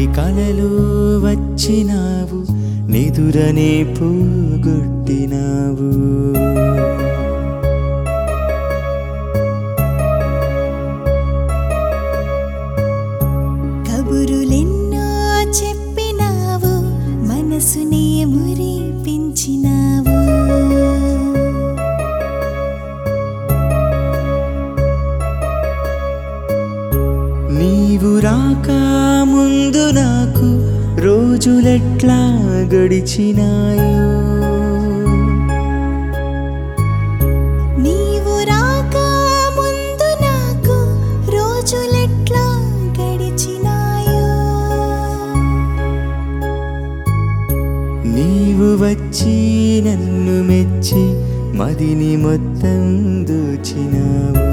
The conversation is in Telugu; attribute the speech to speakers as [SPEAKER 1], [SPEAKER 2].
[SPEAKER 1] మళ్ళీ కలలు వచ్చినావు నిదురనే పోగొట్టినావు
[SPEAKER 2] కబురులెన్నో చెప్పినావు మనసునే మురిపించినావు
[SPEAKER 1] నీవు రాక ముందు నాకు రోజులెట్లా గడిచినాయో
[SPEAKER 2] నీవు రాక ముందు నాకు రోజులెట్లా గడిచినాయో
[SPEAKER 1] నీవు వచ్చి నన్ను మెచ్చి మదిని మొత్తం దోచినావు